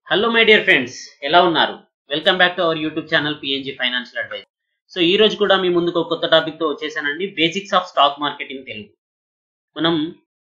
Hello my dear friends ఎలా ఉన్నారు welcome back to our YouTube channel PNG financial advice so ఈ రోజు కూడా మీ ముందుకు ఒక కొత్త టాపిక్ తో వచ్చేసానండి basics of stock market in Telugu మనం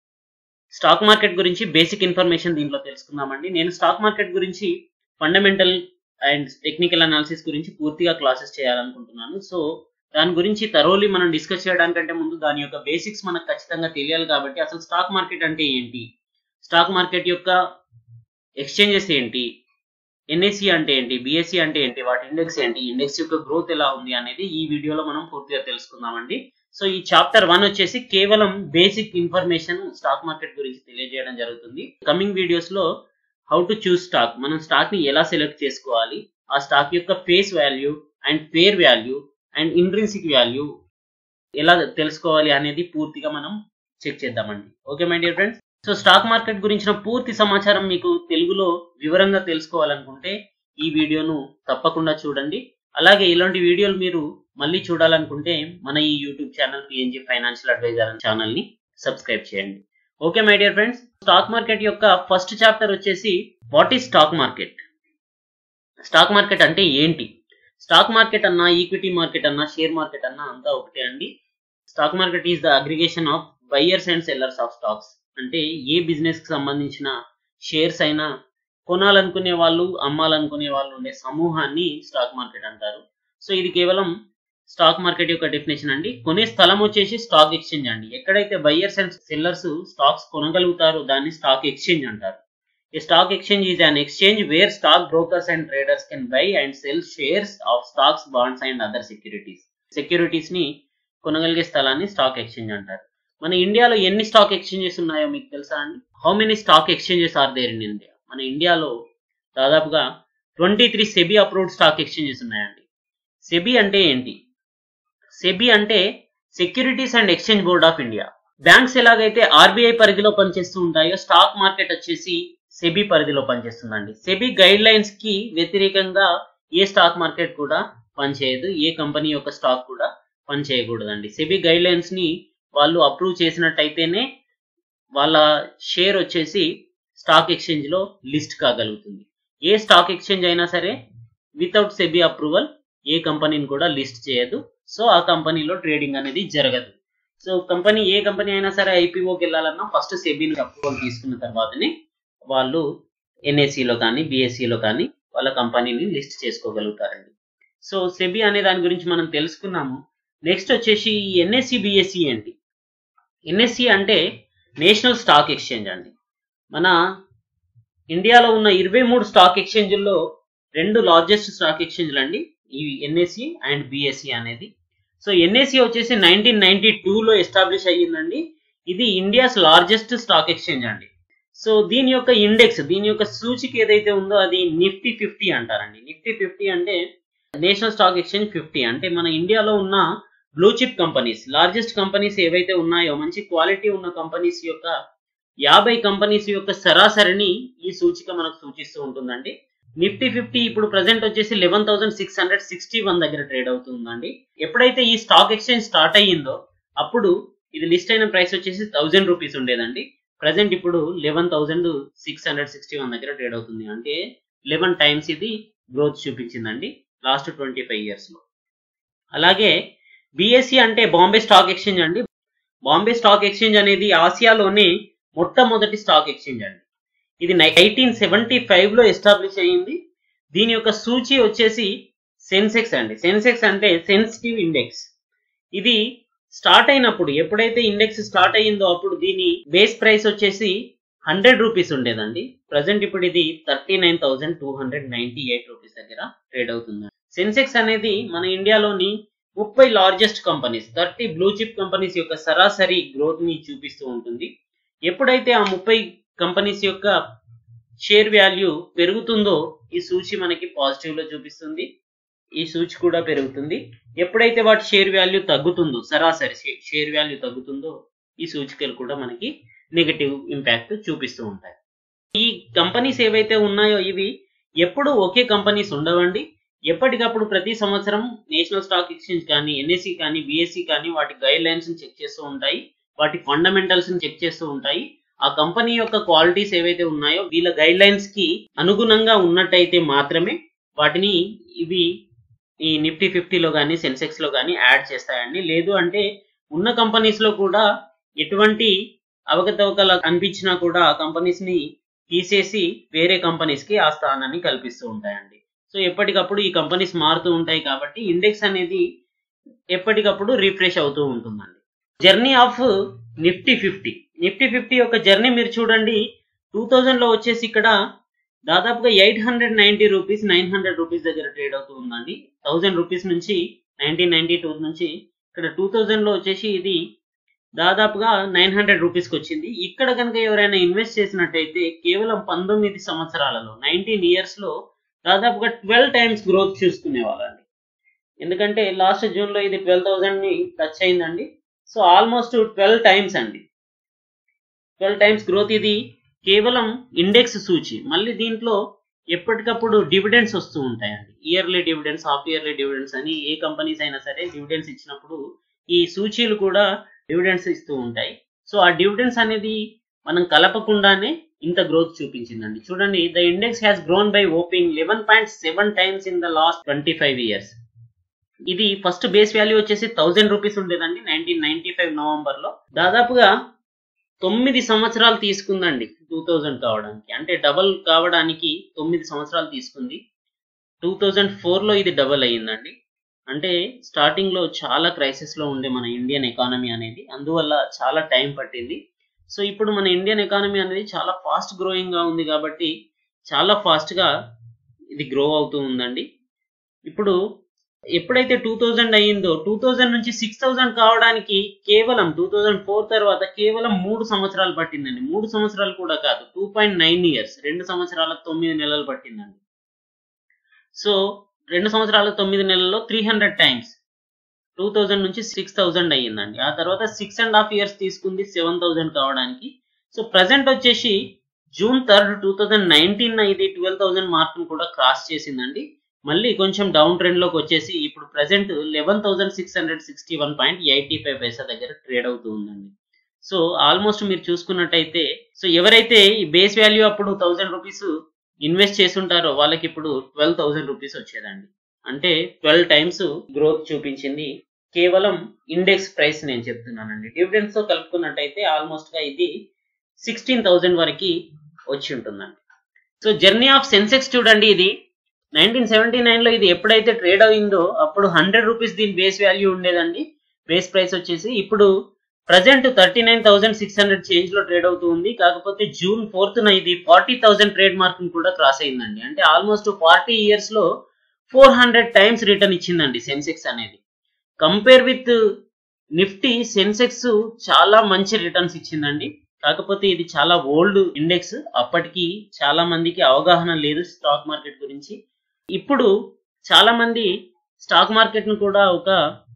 స్టాక్ మార్కెట్ గురించి బేసిక్ ఇన్ఫర్మేషన్ దీంట్లో తెలుసుకుందామండి నేను స్టాక్ మార్కెట్ గురించి ఫండమెంటల్ అండ్ టెక్నికల్ అనాలిసిస్ గురించి పూర్తిగా క్లాసెస్ చేయాలనుకుంటున్నాను సో దాని గురించి తరోలీ మనం డిస్కస్ చేయడానికంటే ముందు దాని యొక్క బేసిక్స్ మనకు ఖచ్చితంగా తెలియాలి కాబట్టి అసలు స్టాక్ మార్కెట్ అంటే ఏంటి స్టాక్ మార్కెట్ యొక్క ఎక్స్చేంజెస్ ఏంటి ఎన్ఎస్సి అంటే ఏంటి బిఎస్సి అంటే ఏంటి వాటి ఇండెక్స్ ఏంటి ఇండెక్స్ యొక్క గ్రోత్ ఎలా ఉంది అనేది ఈ వీడియోలో మనం పూర్తిగా తెలుసుకుందామండి సో ఈ చాప్టర్ వన్ వచ్చేసి కేవలం బేసిక్ ఇన్ఫర్మేషన్ స్టాక్ మార్కెట్ గురించి తెలియజేయడం జరుగుతుంది కమింగ్ వీడియోస్ లో హౌ టు చూస్ స్టాక్ మనం స్టాక్ ని ఎలా సెలెక్ట్ చేసుకోవాలి ఆ స్టాక్ యొక్క face value and fair value and intrinsic value ఎలా తెలుసుకోవాలి అనేది పూర్తిగా మనం చెక్ చేద్దామండి okay my dear friends so stock market గురించిన పూర్తి సమాచారం మీకు తెలుగులో వివరంగా తెలుసుకోవాలనుకుంటే ఈ వీడియోను తప్పకుండా చూడండి అలాగే ఇలాంటి వీడియోలు మీరు మళ్ళీ చూడాలనుకుంటే మన ఈ YouTube channel PNG financial advisor channel ని సబ్స్క్రైబ్ చేయండి okay my dear friends stock market యొక్క ఫస్ట్ చాప్టర్ వచ్చేసి what is stock market stock market అంటే ఏంటి స్టాక్ మార్కెట్ అన్నా ఈక్విటీ మార్కెట్ అన్నా షేర్ మార్కెట్ అన్నా అంతా ఒకటే అండి stock market is the aggregation of buyers and sellers of stocks అంటే ఏ బిజినెస్ కి సంబంధించిన షేర్స్ అయినా కొనాలనుకునే వాళ్ళు అమ్మాలనుకునే వాళ్ళు ఉండే సమూహాన్ని స్టాక్ మార్కెట్ అంటారు సో ఇది కేవలం స్టాక్ మార్కెట్ యొక్క డెఫినేషన్ అండి కొనే స్థలం వచ్చేసి స్టాక్ ఎక్స్చేంజ్ అండి ఎక్కడైతే బయ్యర్స్ అండ్ సెల్లర్స్ స్టాక్స్ కొనగలుగుతారో దాన్ని స్టాక్ ఎక్స్చేంజ్ అంటారు A stock exchange is an exchange where stock brokers and traders can buy and sell shares of stocks, bonds and other securities. Securities ని కొనగలిగే స్థలాన్ని stock exchange అంటారు మన ఇండియాలో ఎన్ని స్టాక్ ఎక్స్చేంజెస్ ఉన్నాయో మీకు తెలుసా అండి how many stock exchanges are there in India మన ఇండియాలో దాదాపుగా twenty three SEBI approved stock exchanges ఉన్నాయండి సెబీ అంటే ఏంటి సెబీ అంటే securities and exchange board of India banks ఎలాగైతే ఆర్బీఐ పరిధిలో పనిచేస్తూ ఉంటాయో స్టాక్ మార్కెట్ వచ్చేసి సెబీ పరిధిలో పనిచేస్తుందండి సెబీ గైడ్ లైన్స్ కి వ్యతిరేకంగా ఏ స్టాక్ మార్కెట్ కూడా పనిచేయదు ఏ కంపెనీ యొక్క స్టాక్ కూడా పనిచేయకూడదండి సెబీ గైడ్ లైన్స్ ని వాళ్ళు అప్రూవ్ చేసినట్టయితేనే వాళ్ళ షేర్ వచ్చేసి స్టాక్ ఎక్స్చేంజ్ లో లిస్ట్ కాగలుగుతుంది ఏ స్టాక్ ఎక్స్చేంజ్ అయినా సరే వితౌట్ సెబీ అప్రూవల్ ఏ కంపెనీని కూడా లిస్ట్ చేయదు సో ఆ కంపెనీలో ట్రేడింగ్ అనేది జరగదు సో కంపెనీ ఏ కంపెనీ అయినా సరే ఐపీఓకి వెళ్ళాలన్నా ఫస్ట్ సెబీని అప్రూవల్ తీసుకున్న తర్వాతనే వాళ్ళు ఎన్ఎస్సిలో కానీ బిఎస్సిలో కానీ వాళ్ళ కంపెనీని లిస్ట్ చేసుకోగలుగుతారండి సో సెబీ అనే దాని గురించి మనం తెలుసుకున్నాము నెక్స్ట్ వచ్చేసి ఎన్ఎస్సి బిఎస్సి ఏంటి ఎన్ఎస్సి అంటే నేషనల్ స్టాక్ ఎక్స్చేంజ్ అండి మన ఇండియాలో ఉన్న ఇరవై మూడు స్టాక్ ఎక్స్చేంజ్ల్లో రెండు లార్జెస్ట్ స్టాక్ ఎక్స్చేంజ్లు అండి ఈ ఎన్ఎస్సి అండ్ బిఎస్సి అనేది సో ఎన్ఎస్సి వచ్చేసి నైన్టీన్ నైన్టీ టూలో ఎస్టాబ్లిష్ అయ్యిందండి ఇది ఇండియాస్ లార్జెస్ట్ స్టాక్ ఎక్స్చేంజ్ అండి సో దీని యొక్క ఇండెక్స్ దీని యొక్క సూచిక ఏదైతే ఉందో అది నిఫ్టీ ఫిఫ్టీ అంటారండి నిఫ్టీ ఫిఫ్టీ అంటే నేషనల్ స్టాక్ ఎక్స్చేంజ్ ఫిఫ్టీ అంటే మన ఇండియాలో ఉన్న blue chip companies largest companies ఏవైతే ఉన్నాయో మంచి క్వాలిటీ ఉన్న కంపెనీస్ యొక్క యాభై కంపెనీస్ యొక్క సరాసరిని ఈ సూచిక మనకు సూచిస్తూ ఉంటుందండి నిఫ్టీ ఫిఫ్టీ ఇప్పుడు ప్రజెంట్ వచ్చేసి eleven thousand six hundred sixty one దగ్గర ట్రేడ్ అవుతుందండి ఎప్పుడైతే ఈ స్టాక్ ఎక్స్చేంజ్ స్టార్ట్ అయ్యిందో అప్పుడు ఇది లిస్ట్ అయిన ప్రైస్ వచ్చేసి థౌజండ్ రూపీస్ ఉండేదండి ప్రజెంట్ ఇప్పుడు eleven thousand six hundred sixty one దగ్గర ట్రేడ్ అవుతుంది అంటే లెవెన్ టైమ్స్ ఇది గ్రోత్ చూపించిందండి లాస్ట్ ట్వంటీ ఫైవ్ ఇయర్స్ లో అలాగే బిఎస్సి అంటే బాంబే స్టాక్ ఎక్స్చేంజ్ అండి బాంబే స్టాక్ ఎక్స్చేంజ్ అనేది ఆసియాలోనే మొట్టమొదటి స్టాక్ ఎక్స్చేంజ్ అండి ఇది నైన్టీన్ సెవెంటీ ఫైవ్ లో ఎస్టాబ్లిష్ అయ్యింది దీని యొక్క సూచి వచ్చేసి సెన్సెక్స్ అండి సెన్సెక్స్ అంటే సెన్సిటివ్ ఇండెక్స్ ఇది స్టార్ట్ అయినప్పుడు ఎప్పుడైతే ఇండెక్స్ స్టార్ట్ అయ్యిందో అప్పుడు దీని బేస్ ప్రైస్ వచ్చేసి హండ్రెడ్ రూపీస్ ఉండేదండి ప్రజెంట్ ఇప్పుడు ఇది thirty nine thousand two hundred ninety eight rupees దగ్గర ట్రేడ్ అవుతుంది సెన్సెక్స్ అనేది మన ఇండియాలోని ముప్పై largest companies thirty blue chip companies యొక్క సరాసరి గ్రోత్ ని చూపిస్తూ ఉంటుంది ఎప్పుడైతే ఆ ముప్పై కంపెనీస్ యొక్క షేర్ వాల్యూ పెరుగుతుందో ఈ సూచి మనకి పాజిటివ్ లో చూపిస్తుంది ఈ సూచి కూడా పెరుగుతుంది ఎప్పుడైతే వాటి షేర్ వాల్యూ తగ్గుతుందో సరాసరి షేర్ వాల్యూ తగ్గుతుందో ఈ సూచికలు కూడా మనకి నెగటివ్ ఇంపాక్ట్ చూపిస్తూ ఉంటాయి ఈ కంపెనీస్ ఏవైతే ఉన్నాయో ఇవి ఎప్పుడు ఒకే కంపెనీస్ ఉండవండి ఎప్పటికప్పుడు ప్రతి సంవత్సరం నేషనల్ స్టాక్ ఎక్స్చేంజ్ కానీ ఎన్ఎస్సి కానీ బిఎస్సి కానీ వాటి గైడ్ లైన్స్ చెక్ చేస్తూ ఉంటాయి వాటి ఫండమెంటల్స్ ని చెక్ చేస్తూ ఉంటాయి ఆ కంపెనీ యొక్క క్వాలిటీస్ ఏవైతే ఉన్నాయో వీళ్ళ గైడ్ లైన్స్ కి అనుగుణంగా ఉన్నట్టయితే మాత్రమే వాటిని ఇవి ఈ నిఫ్టీ ఫిఫ్టీలో కానీ సెన్సెక్స్ లో కానీ యాడ్ చేస్తాయండి లేదు అంటే ఉన్న కంపెనీస్ లో కూడా ఎటువంటి అవకతవకలు అనిపించినా కూడా ఆ కంపెనీస్ ని తీసేసి వేరే కంపెనీస్ కి ఆ స్థానాన్ని కల్పిస్తూ ఉంటాయండి సో ఎప్పటికప్పుడు ఈ కంపెనీస్ మారుతూ ఉంటాయి కాబట్టి ఇండెక్స్ అనేది ఎప్పటికప్పుడు రిఫ్రెష్ అవుతూ ఉంటుందండి journey of Nifty fifty Nifty fifty యొక్క జర్నీ మీరు చూడండి టూ థౌజండ్ లో వచ్చేసి ఇక్కడ దాదాపుగా eight hundred ninety rupees nine hundred rupees దగ్గర ట్రేడ్ అవుతూ ఉందండి థౌజండ్ రూపీస్ నుంచి నైన్టీన్ నైన్టీ టూ నుంచి ఇక్కడ టూ థౌజండ్ లో వచ్చేసి ఇది దాదాపుగా నైన్ హండ్రెడ్ రూపీస్కి వచ్చింది ఇక్కడ కనుక ఎవరైనా ఇన్వెస్ట్ చేసినట్టయితే కేవలం పంతొమ్మిది సంవత్సరాలలో నైన్టీన్ ఇయర్స్ లో దాదాపుగా ట్వెల్వ్ టైమ్స్ గ్రోత్ చూసుకునే వాళ్ళండి ఎందుకంటే లాస్ట్ జూన్ లో ఇది ట్వెల్వ్ థౌసండ్ ని టచ్ అయిందండి సో ఆల్మోస్ట్ ట్వెల్వ్ టైమ్స్ అండి ట్వెల్వ్ టైమ్స్ గ్రోత్ ఇది కేవలం ఇండెక్స్ సూచి మళ్ళీ దీంట్లో ఎప్పటికప్పుడు డివిడెండ్స్ వస్తూ ఉంటాయండి yearly dividends half yearly dividends అని ఏ కంపెనీస్ అయినా సరే డివిడెండ్స్ ఇచ్చినప్పుడు ఈ సూచీలు కూడా డివిడెండ్స్ ఇస్తూ ఉంటాయి సో ఆ డివిడెండ్స్ అనేది మనం కలపకుండానే ఇంత గ్రోత్ చూపించిందండి చూడండి the index has grown by whopping eleven point seven times in the last twenty five years ఇది ఫస్ట్ బేస్ వాల్యూ వచ్చేసి థౌజండ్ రూపీస్ ఉండేదండి నైన్టీన్ నైన్టీ ఫైవ్ నవంబర్ లో దాదాపుగా తొమ్మిది సంవత్సరాలు తీసుకుందండి టూ థౌజండ్ కావడానికి అంటే డబల్ కావడానికి తొమ్మిది సంవత్సరాలు తీసుకుంది టూ థౌజండ్ ఫోర్లో ఇది డబల్ అయ్యిందండి అంటే స్టార్టింగ్ లో చాలా క్రైసిస్ లో ఉండే మన ఇండియన్ ఎకానమీ అనేది అందువల్ల చాలా టైం పట్టింది సో ఇప్పుడు మన ఇండియన్ ఎకానమీ అనేది చాలా ఫాస్ట్ గ్రోయింగ్ గా ఉంది కాబట్టి చాలా ఫాస్ట్ గా ఇది గ్రో అవుతూ ఉందండి ఇప్పుడు ఎప్పుడైతే టూ థౌజండ్ అయ్యిందో టూ థౌజండ్ నుంచి సిక్స్ థౌజండ్ కావడానికి కేవలం టూ థౌజండ్ ఫోర్ తర్వాత కేవలం మూడు సంవత్సరాలు పట్టిందండి మూడు సంవత్సరాలు కూడా కాదు టూ పాయింట్ నైన్ ఇయర్స్ రెండు సంవత్సరాల తొమ్మిది నెలలు పట్టిందండి సో రెండు సంవత్సరాల తొమ్మిది నెలల్లో three hundred times two thousand నుంచి సిక్స్ థౌజండ్ అయ్యిందండి ఆ తర్వాత సిక్స్ అండ్ హాఫ్ ఇయర్స్ తీసుకుంది సెవెన్ థౌజండ్ కావడానికి సో ప్రజెంట్ వచ్చేసి June third two thousand nineteen ఇది ట్వెల్వ్ థౌజండ్ మార్క్ను కూడా క్రాస్ చేసిందండి మళ్ళీ కొంచెం డౌన్ ట్రెండ్ లోకి వచ్చేసి ఇప్పుడు present eleven thousand six hundred sixty one point eighty five పైసా దగ్గర ట్రేడ్ అవుతూ ఉందండి సో ఆల్మోస్ట్ మీరు చూసుకున్నట్టయితే సో ఎవరైతే ఈ బేస్ వాల్యూ అప్పుడు థౌసండ్ రూపీస్ ఇన్వెస్ట్ చేస్తుంటారో వాళ్ళకి ఇప్పుడు ట్వెల్వ్ థౌసండ్ రూపీస్ వచ్చేదండి అంటే ట్వెల్వ్ టైమ్స్ గ్రోత్ చూపించింది కేవలం ఇండెక్స్ ప్రైస్ నేను చెప్తున్నానండి డివిడెండ్స్ తో కలుపుకున్నట్టయితే ఆల్మోస్ట్ గా ఇది సిక్స్టీన్ థౌసండ్ వరకు వచ్చి ఉంటుందండి సో జర్నీ ఆఫ్ సెన్సెక్స్ చూడండి ఇది నైన్టీన్ సెవెంటీ నైన్ లో ఇది ఎప్పుడైతే ట్రేడ్ అయిందో అప్పుడు హండ్రెడ్ రూపీస్ దీని బేస్ వాల్యూ ఉండేదండి బేస్ ప్రైస్ వచ్చేసి ఇప్పుడు present thirty nine thousand six hundred change లో ట్రేడ్ అవుతూ ఉంది కాకపోతే జూన్ ఫోర్త్ న ఇది ఫార్టీ థౌసండ్ ట్రేడ్ మార్క్ కూడా క్రాస్ అయిందండి అంటే ఆల్మోస్ట్ ఫార్టీ ఇయర్స్ లో ఫోర్ హండ్రెడ్ టైమ్స్ రిటర్న్ ఇచ్చిందండి సెన్సెక్స్ అనేది కంపేర్ విత్ నిఫ్టీ సెన్సెక్స్ చాలా మంచి రిటర్న్స్ ఇచ్చిందండి కాకపోతే ఇది చాలా ఓల్డ్ ఇండెక్స్ అప్పటికి చాలా మందికి అవగాహన లేదు స్టాక్ మార్కెట్ గురించి ఇప్పుడు చాలా మంది స్టాక్ మార్కెట్ ను కూడా ఒక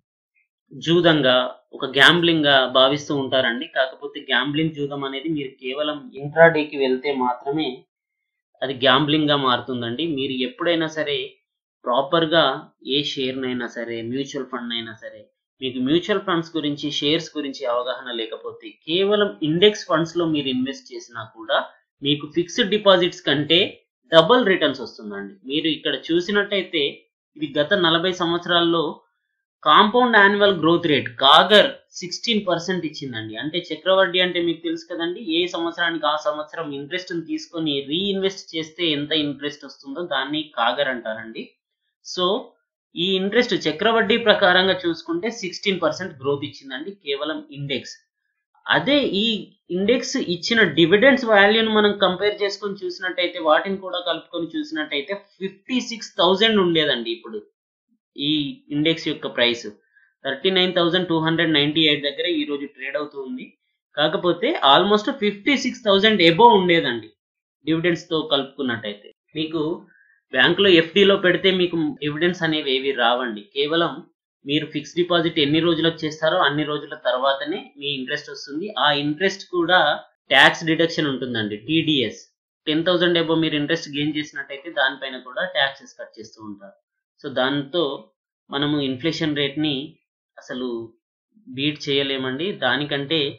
జూదంగా ఒక గ్యాంబ్లింగ్ గా భావిస్తూ ఉంటారండి కాకపోతే గ్యాంబ్లింగ్ జూదం అనేది మీరు కేవలం ఇంట్రాడేకి వెళ్తే మాత్రమే అది గ్యాంబ్లింగ్ గా మారుతుందండి మీరు ఎప్పుడైనా సరే ప్రాపర్ గా ఏ షేర్ నైనా సరే మ్యూచువల్ ఫండ్ అయినా సరే మీకు మ్యూచువల్ ఫండ్స్ గురించి షేర్స్ గురించి అవగాహన లేకపోతే కేవలం ఇండెక్స్ ఫండ్స్ లో మీరు ఇన్వెస్ట్ చేసినా కూడా మీకు ఫిక్స్డ్ డిపాజిట్స్ కంటే డబుల్ రిటర్న్స్ వస్తుందండి మీరు ఇక్కడ చూసినట్టయితే ఇది గత నలభై సంవత్సరాల్లో compound annual growth rate CAGR sixteen percent ఇచ్చిందండి అంటే చక్రవడ్డీ అంటే మీకు తెలుసు కదండి ఏ సంవత్సరానికి ఆ సంవత్సరం ఇంట్రెస్ట్ తీసుకొని రీఇన్వెస్ట్ చేస్తే ఎంత ఇంట్రెస్ట్ వస్తుందో దాన్ని కాగర్ అంటారండి సో ఈ ఇంట్రెస్ట్ చక్రవడ్డీ ప్రకారంగా చూసుకుంటే సిక్స్టీన్ పర్సెంట్ గ్రోత్ ఇచ్చిందండి కేవలం ఇండెక్స్ అదే ఈ ఇండెక్స్ ఇచ్చిన డివిడెండ్స్ వాల్యూను మనం కంపేర్ చేసుకొని చూసినట్టయితే వాటిని కూడా కలుపుకొని చూసినట్టయితే ఫిఫ్టీ సిక్స్ థౌజండ్ ఉండేదండి ఇప్పుడు ఈ ఇండెక్స్ యొక్క price thirty nine thousand two hundred ninety eight దగ్గర ఈ రోజు ట్రేడ్ అవుతూ ఉంది కాకపోతే almost fifty six thousand above ఉండేదండి డివిడెండ్స్ తో కలుపుకున్నట్టయితే మీకు బ్యాంకులో ఎఫ్డీలో పెడితే మీకు డివిడెండ్స్ అనేవి ఏవి రావండి కేవలం మీరు ఫిక్స్డ్ డిపాజిట్ ఎన్ని రోజులకు చేస్తారో అన్ని రోజుల తర్వాతనే మీ ఇంట్రెస్ట్ వస్తుంది ఆ ఇంట్రెస్ట్ కూడా ట్యాక్స్ డిడక్షన్ ఉంటుందండి టీడీఎస్ టెన్ థౌసండ్ ఎబో మీరు ఇంట్రెస్ట్ గెయిన్ చేసినట్టయితే దానిపైన కూడా ట్యాక్సెస్ కట్ చేస్తూ ఉంటారు సో దాంతో మనము ఇన్ఫ్లేషన్ రేట్ని అసలు బీట్ చేయలేమండి దానికంటే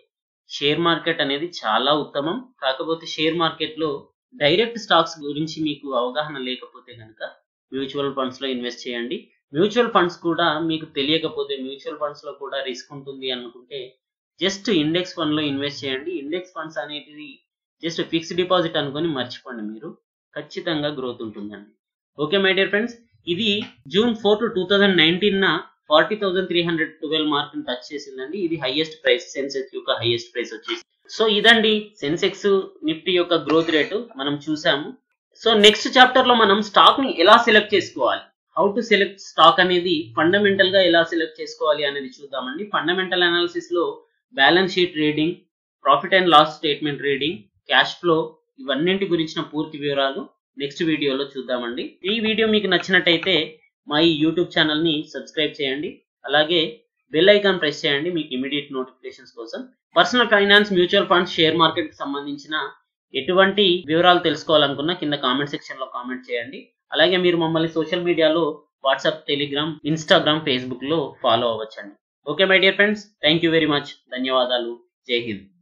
షేర్ మార్కెట్ అనేది చాలా ఉత్తమం కాకపోతే షేర్ మార్కెట్లో డైరెక్ట్ స్టాక్స్ గురించి మీకు అవగాహన లేకపోతే కనుక మ్యూచువల్ ఫండ్స్ లో ఇన్వెస్ట్ చేయండి మ్యూచువల్ ఫండ్స్ కూడా మీకు తెలియకపోతే మ్యూచువల్ ఫండ్స్ లో కూడా రిస్క్ ఉంటుంది అనుకుంటే జస్ట్ ఇండెక్స్ ఫండ్ లో ఇన్వెస్ట్ చేయండి ఇండెక్స్ ఫండ్స్ అనేటిది జస్ట్ ఫిక్స్డ్ డిపాజిట్ అనుకొని మర్చిపోండి మీరు ఖచ్చితంగా గ్రోత్ ఉంటుందండి ఓకే మై డియర్ ఫ్రెండ్స్ ఇది June four to two thousand nineteen న forty thousand three hundred twelve mark touch చేసిందండి ఇది హైయెస్ట్ ప్రైస్ సెన్సెక్స్ యొక్క హైయెస్ట్ ప్రైస్ వచ్చేసి సో ఇదండి సెన్సెక్స్ నిఫ్టీ యొక్క గ్రోత్ రేటు మనం చూసాము సో నెక్స్ట్ చాప్టర్ లో మనం స్టాక్ ని ఎలా సెలెక్ట్ చేసుకోవాలి హౌ టు సెలెక్ట్ స్టాక్ అనేది ఫండమెంటల్ గా ఎలా సెలెక్ట్ చేసుకోవాలి అనేది చూద్దామండి ఫండమెంటల్ అనాలిసిస్ లో balance sheet reading profit and loss statement reading cash flow ఇవన్నింటి గురించిన పూర్తి వివరాలు నెక్స్ట్ వీడియోలో చూద్దామండి ఈ వీడియో మీకు నచ్చినట్టయితే మా ఈ యూట్యూబ్ ఛానల్ ని సబ్స్క్రైబ్ చేయండి అలాగే బెల్ ఐకాన్ ప్రెస్ చేయండి మీకు ఇమీడియట్ నోటిఫికేషన్స్ కోసం personal finance mutual funds share market కి సంబంధించిన ఎటువంటి వివరాలు తెలుసుకోవాలనుకున్నా కింద కామెంట్ సెక్షన్ లో కామెంట్ చేయండి అలాగే మీరు మమ్మల్ని సోషల్ మీడియాలో వాట్సాప్ టెలిగ్రామ్ ఇన్స్టాగ్రామ్ ఫేస్బుక్ లో ఫాలో అవ్వచ్చండి okay my dear friends thank you very much ధన్యవాదాలు జై హింద్